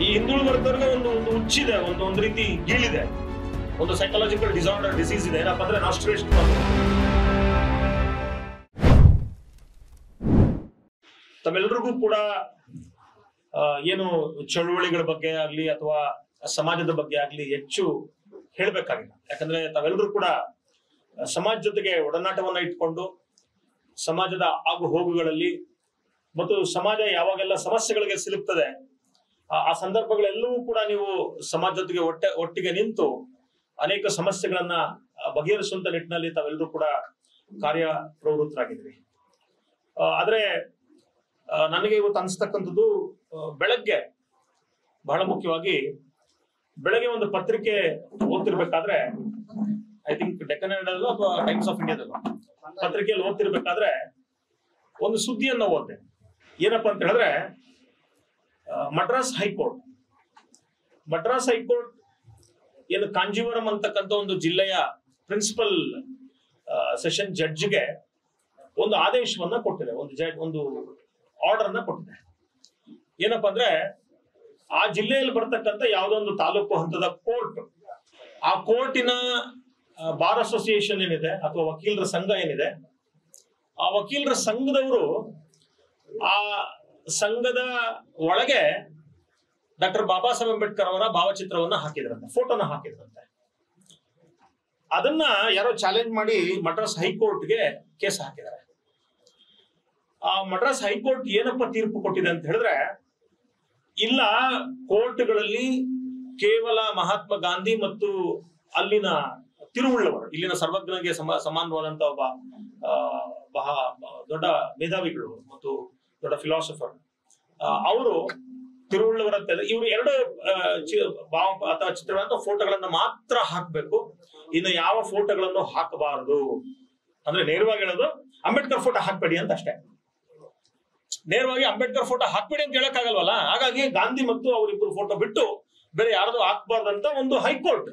ಈ ಹಿಂದುಳಿದ ವರ್ಗದವ್ರಿಗೆ ಒಂದು ಒಂದು ಹುಚ್ಚಿದೆ ಒಂದು ಒಂದು ರೀತಿ ಗೀಳಿದೆ ಒಂದು ಸೈಕಾಲಜಿಕಲ್ ಡಿಸಾರ್ಡರ್ ಡಿಸೀಸ್ ಇದೆ ಏನಪ್ಪ ಅಂದ್ರೆ ನಾವು ಶ್ರೇಷ್ಠ ತಮ್ಮೆಲ್ರಿಗೂ ಕೂಡ ಆ, ಏನು ಚಳುವಳಿಗಳ ಬಗ್ಗೆ ಆಗ್ಲಿ ಅಥವಾ ಸಮಾಜದ ಬಗ್ಗೆ ಆಗ್ಲಿ ಹೆಚ್ಚು ಹೇಳ್ಬೇಕಾಗಿಲ್ಲ ಯಾಕಂದ್ರೆ ತಾವೆಲ್ಲರೂ ಕೂಡ ಸಮಾಜ ಜೊತೆಗೆ ಒಡನಾಟವನ್ನ ಇಟ್ಕೊಂಡು ಸಮಾಜದ ಆಗು ಹೋಗುಗಳಲ್ಲಿ ಮತ್ತು ಸಮಾಜ ಯಾವಾಗೆಲ್ಲ ಸಮಸ್ಯೆಗಳಿಗೆ ಸಿಲುಕ್ತದೆ ಆ ಆ ಸಂದರ್ಭಗಳೆಲ್ಲವೂ ಕೂಡ ನೀವು ಸಮಾಜ ಜೊತೆಗೆ ಒಟ್ಟೆ ಒಟ್ಟಿಗೆ ನಿಂತು ಅನೇಕ ಸಮಸ್ಯೆಗಳನ್ನ ಆ, ಬಗೆಹರಿಸುವಂತ ನಿಟ್ಟಿನಲ್ಲಿ ತಾವೆಲ್ಲರೂ ಕೂಡ ಕಾರ್ಯ ಪ್ರವೃತ್ತರಾಗಿದ್ರಿ ಆ, ಆದ್ರೆ ಆ, ನನಗೆ ಇವತ್ತು ಅನಿಸ್ತಕ್ಕಂಥದ್ದು ಆ, ಬೆಳಗ್ಗೆ ಬಹಳ ಮುಖ್ಯವಾಗಿ ಬೆಳಗ್ಗೆ ಒಂದು ಪತ್ರಿಕೆ ಓದ್ತಿರ್ಬೇಕಾದ್ರೆ ಐ ಥಿಂಕ್ ಡೆಕ್ಕನ್ ಹೆರಾಲ್ಡ್ ಅಥವಾ ಟೈಮ್ಸ್ ಆಫ್ ಇಂಡಿಯಾದಲ್ಲೋ ಪತ್ರಿಕೆಯಲ್ಲಿ ಓದ್ತಿರ್ಬೇಕಾದ್ರೆ ಒಂದು ಸುದ್ದಿಯನ್ನ ಓದ್ದೆ ಏನಪ್ಪಾ ಅಂತ ಹೇಳಿದ್ರೆ ಆ, ಮಡ್ರಾಸ್ ಹೈಕೋರ್ಟ್ ಮಡ್ರಾಸ್ ಹೈಕೋರ್ಟ್ ಏನು ಕಾಂಜೀವರಂ ಅಂತಕ್ಕಂಥ ಒಂದು ಜಿಲ್ಲೆಯ ಪ್ರಿನ್ಸಿಪಲ್ ಸೆಷನ್ ಜಡ್ಜ್ಗೆ ಒಂದು ಆದೇಶವನ್ನ ಕೊಟ್ಟಿದೆ ಒಂದು ಜಡ್ ಒಂದು ಆರ್ಡರ್ ಅನ್ನ ಕೊಟ್ಟಿದೆ ಏನಪ್ಪಾ ಅಂದ್ರೆ ಆ ಜಿಲ್ಲೆಯಲ್ಲಿ ಬರ್ತಕ್ಕಂಥ ಯಾವುದೋ ಒಂದು ತಾಲೂಕು ಹಂತದ ಕೋರ್ಟ್ ಆ ಕೋರ್ಟಿನ ಬಾರ್ ಅಸೋಸಿಯೇಷನ್ ಏನಿದೆ ಅಥವಾ ವಕೀಲರ ಸಂಘ ಏನಿದೆ ಆ ವಕೀಲರ ಸಂಘದವರು ಆ ಸಂಘದ ಒಳಗೆ ಡಾಕ್ಟರ್ ಬಾಬಾ ಸಾಹೇಬ್ ಅಂಬೇಡ್ಕರ್ ಅವರ ಭಾವಚಿತ್ರವನ್ನ ಹಾಕಿದ್ರಂತೆ ಫೋಟೋನ ಹಾಕಿದ್ರಂತೆ ಅದನ್ನ ಯಾರೋ ಚಾಲೆಂಜ್ ಮಾಡಿ ಮಡ್ರಾಸ್ ಹೈಕೋರ್ಟ್ಗೆ ಕೇಸ್ ಹಾಕಿದ್ದಾರೆ ಆ ಮಡ್ರಾಸ್ ಹೈಕೋರ್ಟ್ ಏನಪ್ಪ ತೀರ್ಪು ಕೊಟ್ಟಿದೆ ಅಂತ ಹೇಳಿದ್ರೆ ಇಲ್ಲ ಕೋರ್ಟ್ಗಳಲ್ಲಿ ಕೇವಲ ಮಹಾತ್ಮ ಗಾಂಧಿ ಮತ್ತು ಅಲ್ಲಿನ ತಿರುವುಳ್ಳವರು ಇಲ್ಲಿನ ಸರ್ವಜ್ಞನಿಗೆ ಸಮ ಸಮಾನವಾದಂತ ಒಬ್ಬ ಆ, ಬಹ ದೊಡ್ಡ ಮೇಧಾವಿಗಳು ಮತ್ತು ದೊಡ್ಡ ಫಿಲಾಸಫರ್ ಅವರು ತಿರುವುಳ್ಳವರ ಇವರು ಎರಡು ಆ, ಚಿ- ಭಾವ ಅಥವಾ ಚಿತ್ರಗಳಂತ ಫೋಟೋಗಳನ್ನ ಮಾತ್ರ ಹಾಕಬೇಕು ಇನ್ನು ಯಾವ ಫೋಟೋಗಳನ್ನು ಹಾಕಬಾರದು ಅಂದ್ರೆ ನೇರವಾಗಿ ಹೇಳೋದು ಅಂಬೇಡ್ಕರ್ ಫೋಟೋ ಹಾಕ್ಬೇಡಿ ಅಂತ ಅಷ್ಟೇ ನೇರವಾಗಿ ಅಂಬೇಡ್ಕರ್ ಫೋಟೋ ಹಾಕ್ಬೇಡಿ ಅಂತ ಹೇಳಕ್ಕಾಗಲ್ವಲ್ಲ ಹಾಗಾಗಿ ಗಾಂಧಿ ಮತ್ತು ಅವರಿಬ್ಬರು ಫೋಟೋ ಬಿಟ್ಟು ಬೇರೆ ಯಾರ್ದು ಹಾಕ್ಬಾರ್ದಂತ ಒಂದು ಹೈಕೋರ್ಟ್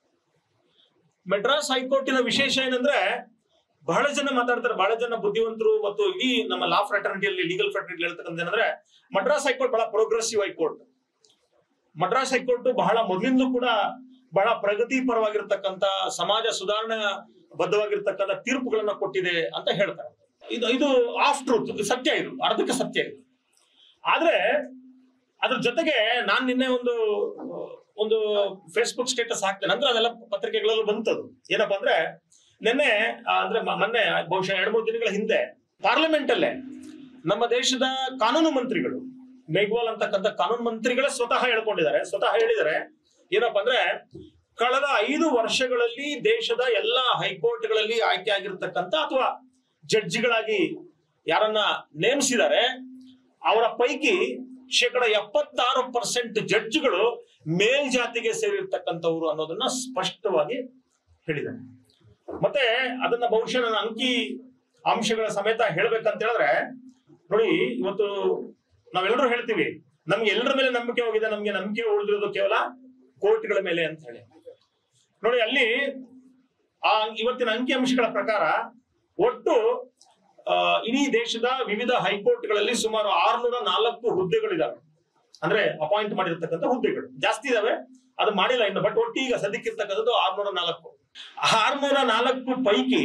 ಮೆಡ್ರಾಸ್ ಹೈಕೋರ್ಟಿನ ವಿಶೇಷ ಏನಂದ್ರೆ ಬಹಳ ಜನ ಮಾತಾಡ್ತಾರೆ ಬಹಳ ಜನ ಬುದ್ಧಿವಂತರು ಮತ್ತು ಇಡೀ ನಮ್ಮ ಲಾ ಫ್ರಾಟರ್ನಿಟಿಯಲ್ಲಿ ಲೀಗಲ್ ಫ್ರಾಟರ್ನಿಟಿ ಹೇಳ್ತಕ್ಕಂಥ ಏನಂದ್ರೆ ಮಡ್ರಾಸ್ ಹೈಕೋರ್ಟ್ ಬಹಳ ಪ್ರೋಗ್ರೆಸಿವ್ ಹೈಕೋರ್ಟ್ ಮಡ್ರಾಸ್ ಹೈಕೋರ್ಟ್ ಬಹಳ ಮೊದಲಿಂದಲೂ ಕೂಡ ಬಹಳ ಪ್ರಗತಿ ಪರವಾಗಿರ್ತಕ್ಕಂಥ ಸಮಾಜ ಸುಧಾರಣಾ ಬದ್ಧವಾಗಿರ್ತಕ್ಕಂಥ ತೀರ್ಪುಗಳನ್ನ ಕೊಟ್ಟಿದೆ ಅಂತ ಹೇಳ್ತಾರೆ ಇದು ಇದು ಆಫ್ ಟ್ರೂತ್ ಸತ್ಯ ಇದು ಅರ್ಧಕ್ಕೆ ಸತ್ಯ ಇದು ಆದ್ರೆ ಅದ್ರ ಜೊತೆಗೆ ನಾನ್ ನಿನ್ನೆ ಒಂದು ಒಂದು ಫೇಸ್ಬುಕ್ ಸ್ಟೇಟಸ್ ಹಾಕ್ತೇನೆ ಅಂದ್ರೆ ಅದೆಲ್ಲ ಪತ್ರಿಕೆಗಳಲ್ಲೂ ಬಂತದು ಏನಪ್ಪಾ ಅಂದ್ರೆ ನಿನ್ನೆ ಆ, ಅಂದ್ರೆ ಮ- ಮೊನ್ನೆ ಬಹುಶಃ ಎರಡ್ ಮೂರು ದಿನಗಳ ಹಿಂದೆ ಪಾರ್ಲಿಮೆಂಟ್ ಅಲ್ಲೇ ನಮ್ಮ ದೇಶದ ಕಾನೂನು ಮಂತ್ರಿಗಳು ಮೇಘ್ವಾಲ್ ಅಂತಕ್ಕಂಥ ಕಾನೂನು ಮಂತ್ರಿಗಳೇ ಸ್ವತಃ ಹೇಳ್ಕೊಂಡಿದ್ದಾರೆ ಸ್ವತಃ ಹೇಳಿದ್ದಾರೆ ಏನಪ್ಪಾ ಅಂದ್ರೆ ಕಳೆದ ಐದು ವರ್ಷಗಳಲ್ಲಿ ದೇಶದ ಎಲ್ಲಾ ಹೈಕೋರ್ಟ್ಗಳಲ್ಲಿ ಆಯ್ಕೆ ಆಗಿರ್ತಕ್ಕಂಥ ಅಥವಾ ಜಡ್ಜಿಗಳಾಗಿ ಯಾರನ್ನ ನೇಮಿಸಿದ್ದಾರೆ ಅವರ ಪೈಕಿ ಶೇಕಡ ಎಪ್ಪತ್ತಾರು ಪರ್ಸೆಂಟ್ ಜಡ್ಜ್ಗಳು ಮೇಲ್ಜಾತಿಗೆ ಸೇರಿರ್ತಕ್ಕಂಥವ್ರು ಅನ್ನೋದನ್ನ ಸ್ಪಷ್ಟವಾಗಿ ಹೇಳಿದ್ದಾರೆ ಮತ್ತೆ ಅದನ್ನ ಬಹುಶಃ ನನ್ನ ಅಂಕಿ ಅಂಶಗಳ ಸಮೇತ ಹೇಳ್ಬೇಕಂತ ಹೇಳಿದ್ರೆ ನೋಡಿ ಇವತ್ತು ನಾವೆಲ್ಲರೂ ಹೇಳ್ತೀವಿ ನಮ್ಗೆ ಎಲ್ಲರ ಮೇಲೆ ನಂಬಿಕೆ ಹೋಗಿದೆ ನಮ್ಗೆ ನಂಬಿಕೆ ಉಳಿದಿರೋದು ಕೇವಲ ಕೋರ್ಟ್ಗಳ ಮೇಲೆ ಅಂತ ಹೇಳಿ ನೋಡಿ ಅಲ್ಲಿ ಆ ಇವತ್ತಿನ ಅಂಕಿ ಅಂಶಗಳ ಪ್ರಕಾರ ಒಟ್ಟು ಆ, ಇಡೀ ದೇಶದ ವಿವಿಧ ಹೈಕೋರ್ಟ್ಗಳಲ್ಲಿ ಸುಮಾರು ಆರ್ನೂರ ನಾಲ್ಕು ಹುದ್ದೆಗಳಿದಾವೆ ಅಂದ್ರೆ ಅಪಾಯಿಂಟ್ ಮಾಡಿರ್ತಕ್ಕಂಥ ಹುದ್ದೆಗಳು ಜಾಸ್ತಿ ಇದಾವೆ ಅದು ಮಾಡಿಲ್ಲ ಇನ್ನು ಬಟ್ ಒಟ್ಟು ಈಗ ಸದ್ಯಕ್ಕಿರ್ತಕ್ಕಂಥದ್ದು ಆರ್ನೂರ ನಾಲ್ಕು ಆರ್ನೂರ ನಾಲ್ಕು ಪೈಕಿ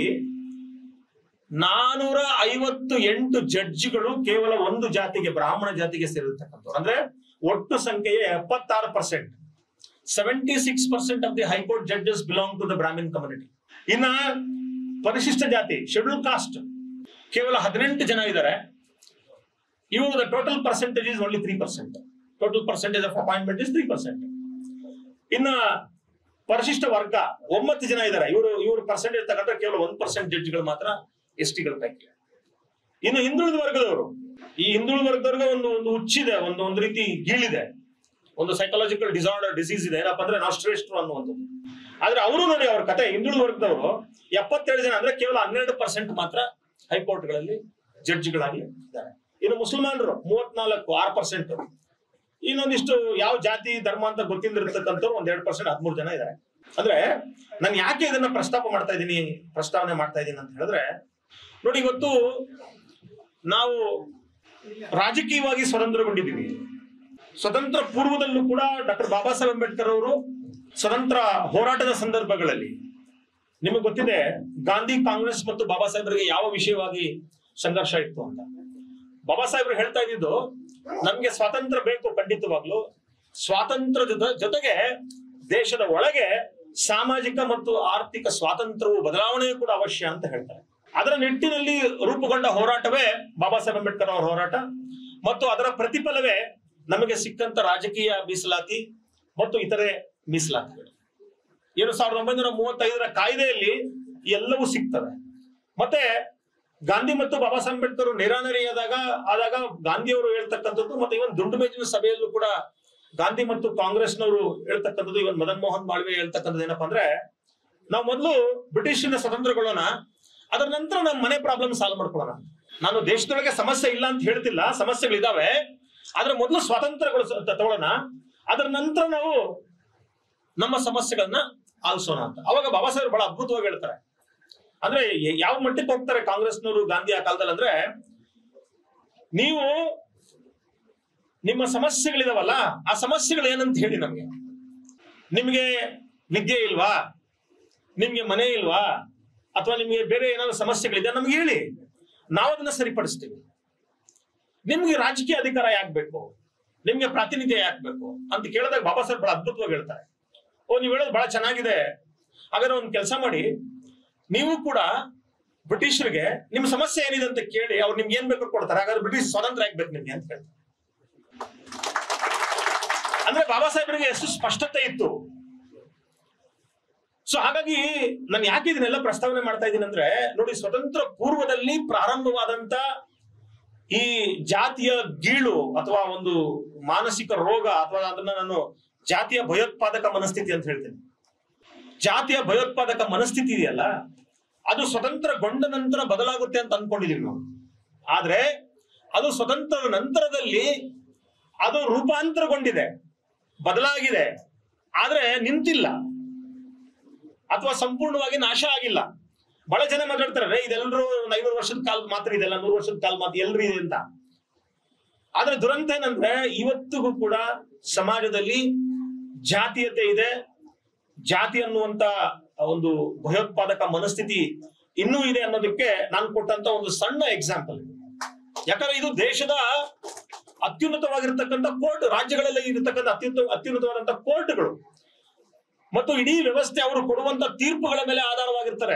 ನಾನೂರ ಐವತ್ತು ಎಂಟು ಜಡ್ಜಿಗಳು ಕೇವಲ ಒಂದು ಜಾತಿಗೆ ಬ್ರಾಹ್ಮಣ ಜಾತಿಗೆ ಸೇರಿರ್ತಕ್ಕಂಥವ್ರು ಅಂದ್ರೆ ಒಟ್ಟು ಸಂಖ್ಯೆಯ ಎಪ್ಪತ್ತಾರು percent seventy six percent of the High Court judges belong to the Brahmin community ಇನ್ನ ಪರಿಶಿಷ್ಟ ಜಾತಿ ಶೆಡ್ಯೂಲ್ ಕಾಸ್ಟ್ ಕೇವಲ ಹದಿನೆಂಟು ಜನ ಇದ್ದಾರೆ ಇವರು the total percentage is only three percent total percentage of appointment is three percent ಇನ್ನ ಪರಿಶಿಷ್ಟ ವರ್ಗ ಒಂಬತ್ತು ಜನ ಇದ್ದಾರೆ ಇವರು ಇವರು ಪರ್ಸೆಂಟೇಜ್ ತಗೊಂಡ್ರೆ ಕೇವಲ ಒಂದ್ ಪರ್ಸೆಂಟ್ ಜಡ್ಜ್ಗಳು ಮಾತ್ರ ಎಸ್ ಟಿಗಳ ಪೈಕಿ ಇನ್ನು ಹಿಂದುಳಿದ ವರ್ಗದವರು ಈ ಹಿಂದುಳಿದ ವರ್ಗದವ್ರಿಗೆ ಒಂದು ಒಂದು ಹುಚ್ಚಿದೆ ಒಂದು ಒಂದು ರೀತಿ ಗೀಳಿದೆ ಒಂದು ಸೈಕಾಲಜಿಕಲ್ ಡಿಸಾರ್ಡರ್ ಡಿಸೀಸ್ ಇದೆ ಏನಪ್ಪಾ ಅಂದ್ರೆ ನಾವು ಶ್ರೇಷ್ಠರು ಅನ್ನುವಂಥದ್ದು ಆದ್ರೆ ಅವರು ನೋಡಿ ಅವ್ರ ಕತೆ ಹಿಂದುಳಿದ ವರ್ಗದವರು ಎಪ್ಪತ್ತೇಳು ಜನ ಅಂದ್ರೆ ಕೇವಲ ಹನ್ನೆರಡು ಪರ್ಸೆಂಟ್ ಮಾತ್ರ ಹೈಕೋರ್ಟ್ಗಳಲ್ಲಿ ಜಡ್ಜ್ಗಳಾಗಿ ಇದ್ದಾರೆ ಇನ್ನು ಮುಸಲ್ಮಾನರು ಮೂವತ್ನಾಲ್ಕು ಆರು ಪರ್ಸೆಂಟ್ ಇನ್ನೊಂದಿಷ್ಟು ಯಾವ ಜಾತಿ ಧರ್ಮ ಅಂತ ಗೊತ್ತಿಲ್ಲದಿರ್ತಕ್ಕಂಥವ್ರು ಒಂದ್ ಎರಡು ಪರ್ಸೆಂಟ್ ಹದಿಮೂರು ಜನ ಇದ್ದಾರೆ ಅಂದ್ರೆ ನಾನು ಯಾಕೆ ಇದನ್ನ ಪ್ರಸ್ತಾಪ ಮಾಡ್ತಾ ಇದ್ದೀನಿ ಪ್ರಸ್ತಾವನೆ ಮಾಡ್ತಾ ಇದ್ದೀನಿ ಅಂತ ಹೇಳಿದ್ರೆ ನೋಡಿ ಇವತ್ತು ನಾವು ರಾಜಕೀಯವಾಗಿ ಸ್ವತಂತ್ರಗೊಂಡಿದ್ದೀವಿ ಸ್ವತಂತ್ರ ಪೂರ್ವದಲ್ಲೂ ಕೂಡ ಡಾಕ್ಟರ್ ಬಾಬಾ ಸಾಹೇಬ್ ಅಂಬೇಡ್ಕರ್ ಅವರು ಸ್ವತಂತ್ರ ಹೋರಾಟದ ಸಂದರ್ಭಗಳಲ್ಲಿ ನಿಮಗೆ ಗೊತ್ತಿದೆ ಗಾಂಧಿ ಕಾಂಗ್ರೆಸ್ ಮತ್ತು ಬಾಬಾ ಸಾಹೇಬರಿಗೆ ಯಾವ ವಿಷಯವಾಗಿ ಸಂಘರ್ಷ ಇತ್ತು ಅಂತ ಬಾಬಾ ಸಾಹೇಬ್ರು ಹೇಳ್ತಾ ಇದ್ದಿದ್ದು ನಮ್ಗೆ ಸ್ವಾತಂತ್ರ್ಯ ಬೇಕು ಖಂಡಿತವಾಗ್ಲು ಸ್ವಾತಂತ್ರ್ಯದ ಜೊತೆ- ಜೊತೆಗೆ ದೇಶದ ಒಳಗೆ ಸಾಮಾಜಿಕ ಮತ್ತು ಆರ್ಥಿಕ ಸ್ವಾತಂತ್ರ್ಯವು ಬದಲಾವಣೆಯೂ ಕೂಡ ಅವಶ್ಯ ಅಂತ ಹೇಳ್ತಾರೆ ಅದರ ನಿಟ್ಟಿನಲ್ಲಿ ರೂಪುಗೊಂಡ ಹೋರಾಟವೇ ಬಾಬಾ ಸಾಹೇಬ್ ಅಂಬೇಡ್ಕರ್ ಅವರ ಹೋರಾಟ ಮತ್ತು ಅದರ ಪ್ರತಿಫಲವೇ ನಮಗೆ ಸಿಕ್ಕಂತ ರಾಜಕೀಯ ಮೀಸಲಾತಿ ಮತ್ತು ಇತರೆ ಮೀಸಲಾತಿಗಳು ಏನು ಸಾವಿರದ ಒಂಬೈನೂರ ಮೂವತ್ತೈದರ ಕಾಯ್ದೆಯಲ್ಲಿ ಈ ಎಲ್ಲವೂ ಸಿಗ್ತವೆ ಮತ್ತೆ ಗಾಂಧಿ ಮತ್ತು ಬಾಬಾ ಸಾಹೇಬ್ ಅಂಬೇಡ್ಕರ್ ನೇರಾನೇರಿ ಆದಾಗ ಆದಾಗ ಗಾಂಧಿಯವರು ಹೇಳ್ತಕ್ಕಂಥದ್ದು ಮತ್ತೆ ಇವನ್ ದುಂಡು ಮೇಜಿನ ಸಭೆಯಲ್ಲೂ ಕೂಡ ಗಾಂಧಿ ಮತ್ತು ಕಾಂಗ್ರೆಸ್ನವರು ಹೇಳ್ತಕ್ಕಂಥದ್ದು ಇವನ್ ಮದನ್ ಮೋಹನ್ ಮಾಳ್ವೆ ಹೇಳ್ತಕ್ಕಂಥದ್ದು ಏನಪ್ಪಾ ಅಂದ್ರೆ ನಾವು ಮೊದಲು ಬ್ರಿಟಿಷಿನ ಸ್ವತಂತ್ರಗೊಳ್ಳೋಣ ಅದರ ನಂತರ ನಮ್ಮ ಮನೆ ಪ್ರಾಬ್ಲಮ್ ಸಾಲ್ವ್ ಮಾಡ್ಕೊಳ್ಳೋಣ ನಾನು ದೇಶದೊಳಗೆ ಸಮಸ್ಯೆ ಇಲ್ಲ ಅಂತ ಹೇಳ್ತಿಲ್ಲ ಸಮಸ್ಯೆಗಳಿದಾವೆ ಆದ್ರೆ ಮೊದಲು ಸ್ವಾತಂತ್ರ್ಯಗಳು ಸ- ತಗೊಳ್ಳೋಣ ಅದರ ನಂತರ ನಾವು ನಮ್ಮ ಸಮಸ್ಯೆಗಳನ್ನ ಆಲಿಸೋಣ ಅಂತ ಅವಾಗ ಬಾಬಾ ಸಾಹೇಬ್ ಬಹಳ ಅದ್ಭುತವಾಗಿ ಹೇಳ್ತಾರೆ ಅಂದ್ರೆ ಯ- ಯಾವ ಮಟ್ಟಕ್ಕೆ ಹೋಗ್ತಾರೆ ಕಾಂಗ್ರೆಸ್ನವರು ಗಾಂಧಿ ಆ ಕಾಲದಲ್ಲಿ ಅಂದ್ರೆ ನೀವು ನಿಮ್ಮ ಸಮಸ್ಯೆಗಳಿದಾವಲ್ಲ ಆ ಸಮಸ್ಯೆಗಳು ಏನಂತ ಹೇಳಿ ನಮ್ಗೆ ನಿಮ್ಗೆ ವಿದ್ಯೆ ಇಲ್ವಾ ನಿಮ್ಗೆ ಮನೆ ಇಲ್ವಾ ಅಥವಾ ನಿಮ್ಗೆ ಬೇರೆ ಏನಾದ್ರು ಸಮಸ್ಯೆಗಳಿದೆ ನಮ್ಗೆ ಹೇಳಿ ನಾವು ಅದನ್ನ ಸರಿಪಡಿಸ್ತೀವಿ ನಿಮ್ಗೆ ರಾಜಕೀಯ ಅಧಿಕಾರ ಯಾಕೆ ಬೇಕು ನಿಮ್ಗೆ ಪ್ರಾತಿನಿಧ್ಯ ಯಾಕೆ ಬೇಕು ಅಂತ ಕೇಳಿದಾಗ ಬಾಬಾ ಸಾಹೇಬ್ ಬಹಳ ಅದ್ಭುತವಾಗಿ ಹೇಳ್ತಾರೆ ಓ ನೀವು ಹೇಳೋದು ಬಹಳ ಚೆನ್ನಾಗಿದೆ ಹಾಗಾದ್ರೆ ಒಂದು ಕೆಲಸ ಮಾಡಿ ನೀವು ಕೂಡ ಬ್ರಿಟಿಷರಿಗೆ ನಿಮ್ ಸಮಸ್ಯೆ ಏನಿದೆ ಅಂತ ಕೇಳಿ ಅವ್ರು ನಿಮ್ಗೆ ಏನ್ ಬೇಕು ಕೊಡ್ತಾರೆ ಹಾಗಾದ್ರೆ ಬ್ರಿಟಿಷ್ ಸ್ವಾತಂತ್ರ್ಯ ಆಗ್ಬೇಕು ನಿಮ್ಗೆ ಅಂತ ಹೇಳ್ತಾರೆ ಅಂದ್ರೆ ಬಾಬಾ ಸಾಹೇಬರಿಗೆ ಎಷ್ಟು ಸ್ಪಷ್ಟತೆ ಇತ್ತು ಸೊ ಹಾಗಾಗಿ ನಾನು ಯಾಕೆ ಇದನ್ನೆಲ್ಲ ಪ್ರಸ್ತಾವನೆ ಮಾಡ್ತಾ ಇದ್ದೀನಿ ಅಂದ್ರೆ ನೋಡಿ ಸ್ವತಂತ್ರ ಪೂರ್ವದಲ್ಲಿ ಪ್ರಾರಂಭವಾದಂತ ಈ ಜಾತಿಯ ಗೀಳು ಅಥವಾ ಒಂದು ಮಾನಸಿಕ ರೋಗ ಅಥವಾ ಅದನ್ನ ನಾನು ಜಾತಿಯ ಭಯೋತ್ಪಾದಕ ಮನಸ್ಥಿತಿ ಅಂತ ಹೇಳ್ತೇನೆ ಜಾತಿಯ ಭಯೋತ್ಪಾದಕ ಮನಸ್ಥಿತಿ ಇದೆಯಲ್ಲ ಅದು ಸ್ವತಂತ್ರಗೊಂಡ ನಂತರ ಬದಲಾಗುತ್ತೆ ಅಂತ ಅನ್ಕೊಂಡಿದೀವಿ ನಾವು ಆದ್ರೆ ಅದು ಸ್ವತಂತ್ರದ ನಂತರದಲ್ಲಿ ಅದು ರೂಪಾಂತರಗೊಂಡಿದೆ ಬದಲಾಗಿದೆ ಆದ್ರೆ ನಿಂತಿಲ್ಲ ಅಥವಾ ಸಂಪೂರ್ಣವಾಗಿ ನಾಶ ಆಗಿಲ್ಲ ಬಹಳ ಜನ ಮಾತಾಡ್ತಾರೆ "ರೇ, ಇದೆಲ್ಲರೂ ಒಂದು ಐನೂರು ವರ್ಷದ ಕಾಲ ಮಾತ್ರ ಇದೆಲ್ಲ ನೂರು ವರ್ಷದ ಕಾಲ ಮಾತ್ರ ಎಲ್ರು ಇದೆ ಅಂತ ಆದ್ರೆ ದುರಂತ ಏನಂದ್ರೆ ಇವತ್ತಿಗೂ ಕೂಡ ಸಮಾಜದಲ್ಲಿ ಜಾತೀಯತೆ ಇದೆ ಜಾತಿ ಅನ್ನುವಂತ ಒಂದು ಭಯೋತ್ಪಾದಕ ಮನಸ್ಥಿತಿ ಇನ್ನೂ ಇದೆ ಅನ್ನೋದಕ್ಕೆ ನಾನು ಕೊಟ್ಟಂತ ಒಂದು ಸಣ್ಣ ಎಕ್ಸಾಂಪಲ್ ಯಾಕಂದ್ರೆ ಇದು ದೇಶದ ಅತ್ಯುನ್ನತವಾಗಿರ್ತಕ್ಕಂಥ ಕೋರ್ಟ್ ರಾಜ್ಯಗಳಲ್ಲಿ ಇರತಕ್ಕಂಥ ಅತ್ಯುತ್ತ ಅತ್ಯುನ್ನತವಾದಂತ ಕೋರ್ಟ್ಗಳು ಮತ್ತು ಇಡೀ ವ್ಯವಸ್ಥೆ ಅವರು ಕೊಡುವಂತ ತೀರ್ಪುಗಳ ಮೇಲೆ ಆಧಾರವಾಗಿರ್ತಾರೆ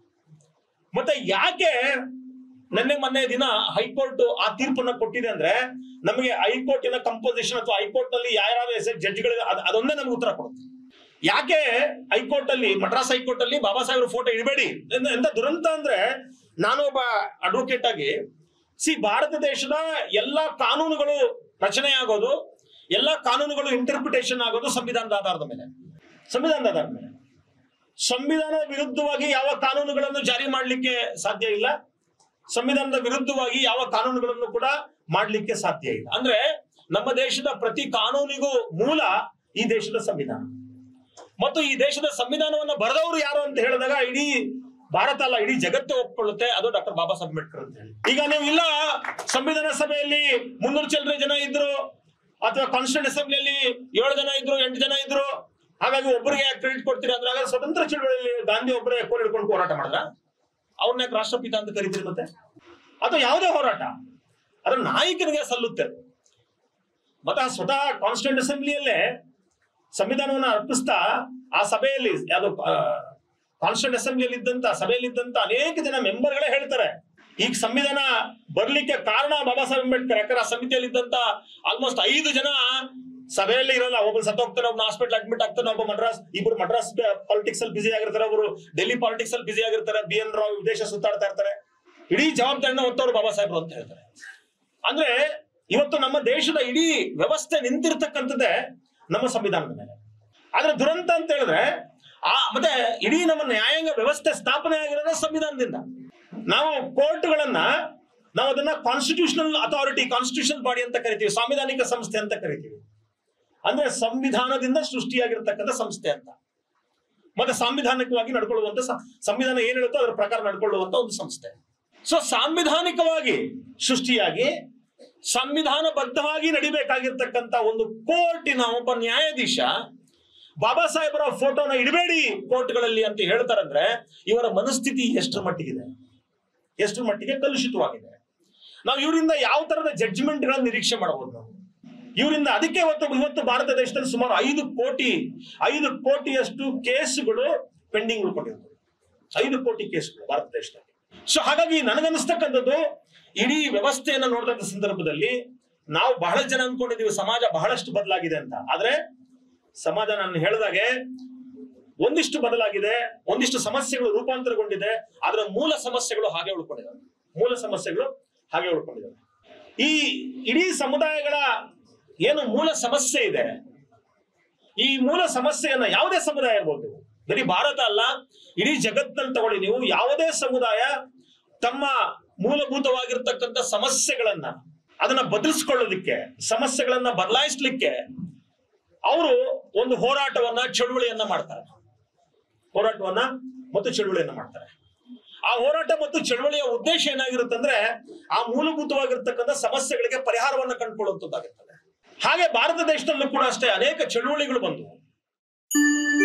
ಮತ್ತೆ ಯಾಕೆ ನಿನ್ನೆ ಮೊನ್ನೆ ದಿನ ಹೈಕೋರ್ಟ್ ಆ ತೀರ್ಪನ್ನ ಕೊಟ್ಟಿದೆ ಅಂದ್ರೆ ನಮಗೆ ಹೈಕೋರ್ಟಿನ ಕಂಪೋಸಿಷನ್ ಅಥವಾ ಹೈಕೋರ್ಟ್ ನಲ್ಲಿ ಯಾರ್ಯಾರು ಹೆಸರು ಜಡ್ಜ್ಗಳಿದೆ ಅದ್- ಅದೊಂದೇ ನಮ್ಗೆ ಉತ್ತರ ಕೊಡುತ್ತೆ ಯಾಕೆ ಹೈಕೋರ್ಟ್ ಅಲ್ಲಿ ಮಡ್ರಾಸ್ ಹೈಕೋರ್ಟ್ ಅಲ್ಲಿ ಬಾಬಾ ಸಾಹೇಬ್ರ ಫೋಟೋ ಇಡಬೇಡಿ ಎಂತ- ಎಂತ ದುರಂತ ಅಂದ್ರೆ ನಾನು ಒಬ್ಬ ಅಡ್ವೊಕೇಟ್ ಆಗಿ ಸಿ ಭಾರತ ದೇಶದ ಎಲ್ಲಾ ಕಾನೂನುಗಳು ರಚನೆ ಆಗೋದು ಎಲ್ಲಾ ಕಾನೂನುಗಳು ಇಂಟರ್ಪ್ರಿಟೇಷನ್ ಆಗೋದು ಸಂವಿಧಾನದ ಆಧಾರದ ಮೇಲೆ ಸಂವಿಧಾನದ ಆಧಾರದ ಮೇಲೆ ಸಂವಿಧಾನದ ವಿರುದ್ಧವಾಗಿ ಯಾವ ಕಾನೂನುಗಳನ್ನು ಜಾರಿ ಮಾಡಲಿಕ್ಕೆ ಸಾಧ್ಯ ಇಲ್ಲ ಸಂವಿಧಾನದ ವಿರುದ್ಧವಾಗಿ ಯಾವ ಕಾನೂನುಗಳನ್ನು ಕೂಡ ಮಾಡಲಿಕ್ಕೆ ಸಾಧ್ಯ ಇಲ್ಲ ಅಂದ್ರೆ ನಮ್ಮ ದೇಶದ ಪ್ರತಿ ಕಾನೂನಿಗೂ ಮೂಲ ಈ ದೇಶದ ಸಂವಿಧಾನ ಮತ್ತು ಈ ದೇಶದ ಸಂವಿಧಾನವನ್ನ ಬರೆದವರು ಯಾರು ಅಂತ ಹೇಳಿದಾಗ ಇಡೀ ಭಾರತ ಅಲ್ಲ ಇಡೀ ಜಗತ್ತೇ ಒಪ್ಕೊಳ್ಳುತ್ತೆ ಅದು ಡಾಕ್ಟರ್ ಬಾಬಾ ಸಾಹೇಬ್ ಅಂಬೇಡ್ಕರ್ ಅಂತ ಹೇಳಿ ಈಗ ನೀವು ಇಲ್ಲ ಸಂವಿಧಾನ ಸಭೆಯಲ್ಲಿ ಮುನ್ನೂರು ಚಿಲ್ಲರೆ ಜನ ಇದ್ರು ಅಥವಾ ಕಾನ್ಸ್ಟಿಟ್ಯೂಂಟ್ ಅಸೆಂಬ್ಲಿಯಲ್ಲಿ ಏಳು ಜನ ಇದ್ರು ಎಂಟು ಜನ ಇದ್ರು ಹಾಗಾಗಿ ಒಬ್ಬರಿಗೆ ಕ್ರೆಡಿಟ್ ಕೊಡ್ತೀರಾ ಅಂದ್ರೆ ಹಾಗಾದ್ರೆ ಸ್ವತಂತ್ರ ಚಳವಳಿಯಲ್ಲಿ ಗಾಂಧಿ ಒಬ್ಬರೇ ಕೋಲ್ ಹಿಡ್ಕೊಂಡು ಹೋರಾಟ ಮಾಡಿದ್ರ ಅವ್ರನ್ನ ಯಾಕೆ ರಾಷ್ಟ್ರಪಿತ ಅಂತ ಕರಿತೀರಿ ಮತ್ತೆ ಅಥವಾ ಯಾವುದೇ ಹೋರಾಟ ಅದ್ರ ನಾಯಕನಿಗೆ ಸಲ್ಲುತ್ತೆ ಅದು. ಮತ್ತೆ ಆ ಸ್ವತಃ ಕಾನ್ಸ್ಟಿಟ್ಯೂಂಟ್ ಅಸೆಂಬ್ಲಿಯಲ್ಲೇ ಸಂವಿಧಾನವನ್ನ ಅರ್ಪಿಸ್ತಾ ಆ ಸಭೆಯಲ್ಲಿ ಯಾವುದು ಕಾನ್ಸ್ಟಿಟ್ಯೂಂಟ್ ಅಸೆಂಬ್ಲಿಯಲ್ಲಿ ಇದ್ದಂತ ಸಭೆಯಲ್ಲಿ ಇದ್ದಂತ ಅನೇಕ ಜನ ಮೆಂಬರ್ಗಳೇ ಹೇಳ್ತಾರೆ ಈಗ ಸಂವಿಧಾನ ಬರ್ಲಿಕ್ಕೆ ಕಾರಣ ಬಾಬಾ ಸಾಹೇಬ್ ಅಂಬೇಡ್ಕರ್ ಯಾಕಂದ್ರೆ ಆ ಸಮಿತಿಯಲ್ಲಿ ಇದ್ದಂತ ಆಲ್ಮೋಸ್ಟ್ ಐದು ಜನ ಸಭೆಯಲ್ಲಿ ಇರಲ್ಲ ಒಬ್ಬ ಸತ್ತೋಗ್ತಾನೆ ಒಬ್ಬ ಹಾಸ್ಪಿಟಲ್ ಅಡ್ಮಿಟ್ ಆಗ್ತಾನೆ ಒಬ್ಬ ಮಡ್ರಾಸ್ ಇಬ್ರು ಮಡ್ರಾಸ್ ಪಾಲಿಟಿಕ್ಸ್ ಅಲ್ಲಿ ಬಿಸಿ ಆಗಿರ್ತಾರೆ ಒಬ್ರು ಡೆಲ್ಲಿ ಪಾಲಿಟಿಕ್ಸ್ ಅಲ್ಲಿ ಬಿಸಿ ಆಗಿರ್ತಾರೆ ಬಿ ಎನ್ ರಾವ್ ವಿದೇಶ ಸುತ್ತಾಡ್ತಾ ಇರ್ತಾರೆ ಇಡೀ ಜವಾಬ್ದಾರಿನ ಹೊತ್ತವ್ರು ಬಾಬಾ ಸಾಹೇಬ್ರು ಅಂತ ಹೇಳ್ತಾರೆ ಅಂದ್ರೆ ಇವತ್ತು ನಮ್ಮ ದೇಶದ ಇಡೀ ವ್ಯವಸ್ಥೆ ನಿಂತಿರ್ತಕ್ಕಂಥದ್ದೇ ನಮ್ಮ ಸಂವಿಧಾನದ ಮೇಲೆ ಆದ್ರೆ ದುರಂತ ಅಂತ ಹೇಳಿದ್ರೆ ಆ ಮತ್ತೆ ಇಡೀ ನಮ್ಮ ನ್ಯಾಯಾಂಗ ವ್ಯವಸ್ಥೆ ಸ್ಥಾಪನೆ ಆಗಿರೋದೇ ಸಂವಿಧಾನದಿಂದ ನಾವು ಕೋರ್ಟ್ಗಳನ್ನ ನಾವು ಅದನ್ನ ಕಾನ್ಸ್ಟಿಟ್ಯೂಷನಲ್ ಅಥಾರಿಟಿ ಕಾನ್ಸ್ಟಿಟ್ಯೂಷನಲ್ ಬಾಡಿ ಅಂತ ಕರಿತೀವಿ ಸಾಂವಿಧಾನಿಕ ಸಂಸ್ಥೆ ಅಂತ ಕರಿತೀವಿ ಅಂದ್ರೆ ಸಂವಿಧಾನದಿಂದ ಸೃಷ್ಟಿಯಾಗಿರ್ತಕ್ಕಂಥ ಸಂಸ್ಥೆ ಅಂತ ಮತ್ತೆ ಸಾಂವಿಧಾನಿಕವಾಗಿ ನಡ್ಕೊಳ್ಳುವಂತ ಸ- ಸಂವಿಧಾನ ಏನ್ ಹೇಳುತ್ತೋ ಅದರ ಪ್ರಕಾರ ನಡ್ಕೊಳ್ಳುವಂತ ಒಂದು ಸಂಸ್ಥೆ ಸೊ ಸಾಂವಿಧಾನಿಕವಾಗಿ ಸೃಷ್ಟಿಯಾಗಿ ಸಂವಿಧಾನಬದ್ಧವಾಗಿ ನಡಿಬೇಕಾಗಿರ್ತಕ್ಕಂತ ಒಂದು ಕೋರ್ಟಿನ ಒಬ್ಬ ನ್ಯಾಯಾಧೀಶ ಬಾಬಾ ಸಾಹೇಬರ ಫೋಟೋನ ಇಡಬೇಡಿ ಕೋರ್ಟ್ಗಳಲ್ಲಿ ಅಂತ ಹೇಳ್ತಾರಂದ್ರೆ ಇವರ ಮನಸ್ಥಿತಿ ಎಷ್ಟರ ಮಟ್ಟಿಗಿದೆ ಎಷ್ಟರ ಮಟ್ಟಿಗೆ ಕಲುಷಿತವಾಗಿದೆ ನಾವು ಇವರಿಂದ ಯಾವ ತರದ ಜಡ್ಜ್ಮೆಂಟ್ ಗಳನ್ನ ನಿರೀಕ್ಷೆ ಮಾಡಬಹುದು ನಾವು ಇವರಿಂದ ಅದಕ್ಕೆ ಇವತ್ತು ಇವತ್ತು ಭಾರತ ದೇಶದಲ್ಲಿ ಸುಮಾರು ಐದು ಕೋಟಿ ಐದು ಕೋಟಿಯಷ್ಟು ಕೇಸುಗಳು ಪೆಂಡಿಂಗ್ ಉಳ್ಕೊಂಡಿರ್ತವೆ ಐದು ಕೋಟಿ ಕೇಸುಗಳು ಭಾರತ ದೇಶದಲ್ಲಿ ಸೊ ಹಾಗಾಗಿ ನನಗನ್ನಿಸ್ತಕ್ಕಂಥದ್ದು ಇಡೀ ವ್ಯವಸ್ಥೆಯನ್ನ ನೋಡಿದಂತ ಸಂದರ್ಭದಲ್ಲಿ ನಾವು ಬಹಳ ಜನ ಅನ್ಕೊಂಡಿದೀವಿ ಸಮಾಜ ಬಹಳಷ್ಟು ಬದಲಾಗಿದೆ ಅಂತ ಆದ್ರೆ ಸಮಾಜ ನಾನು ಹೇಳಿದಾಗೆ ಒಂದಿಷ್ಟು ಬದಲಾಗಿದೆ ಒಂದಿಷ್ಟು ಸಮಸ್ಯೆಗಳು ರೂಪಾಂತರಗೊಂಡಿದೆ ಅದರ ಮೂಲ ಸಮಸ್ಯೆಗಳು ಹಾಗೆ ಉಳ್ಕೊಂಡಿದ್ದಾವೆ ಮೂಲ ಸಮಸ್ಯೆಗಳು ಹಾಗೆ ಉಳ್ಕೊಂಡಿದ್ದಾವೆ ಈ ಇಡೀ ಸಮುದಾಯಗಳ ಏನು ಮೂಲ ಸಮಸ್ಯೆ ಇದೆ ಈ ಮೂಲ ಸಮಸ್ಯೆಯನ್ನ ಯಾವುದೇ ಸಮುದಾಯ ಇರ್ಬೋದು ಬರೀ ಭಾರತ ಅಲ್ಲ ಇಡೀ ಜಗತ್ತಿನಲ್ಲಿ ತಗೊಳ್ಳಿ ನೀವು ಯಾವುದೇ ಸಮುದಾಯ ತಮ್ಮ ಮೂಲಭೂತವಾಗಿರ್ತಕ್ಕಂಥ ಸಮಸ್ಯೆಗಳನ್ನ ಅದನ್ನ ಬದಲಿಸ್ಕೊಳ್ಳೋದಕ್ಕೆ ಸಮಸ್ಯೆಗಳನ್ನ ಬದಲಾಯಿಸ್ಲಿಕ್ಕೆ ಅವರು ಒಂದು ಹೋರಾಟವನ್ನ ಚಳುವಳಿಯನ್ನ ಮಾಡ್ತಾರೆ ಹೋರಾಟವನ್ನ ಮತ್ತು ಚಳುವಳಿಯನ್ನ ಮಾಡ್ತಾರೆ ಆ ಹೋರಾಟ ಮತ್ತು ಚಳುವಳಿಯ ಉದ್ದೇಶ ಏನಾಗಿರುತ್ತೆ ಅಂದ್ರೆ ಆ ಮೂಲಭೂತವಾಗಿರ್ತಕ್ಕಂಥ ಸಮಸ್ಯೆಗಳಿಗೆ ಪರಿಹಾರವನ್ನ ಕಂಡುಕೊಳ್ಳುವಂತದ್ದಾಗಿರ್ತದೆ ಹಾಗೆ ಭಾರತ ದೇಶದಲ್ಲೂ ಕೂಡ ಅಷ್ಟೇ ಅನೇಕ ಚಳುವಳಿಗಳು ಬಂದವು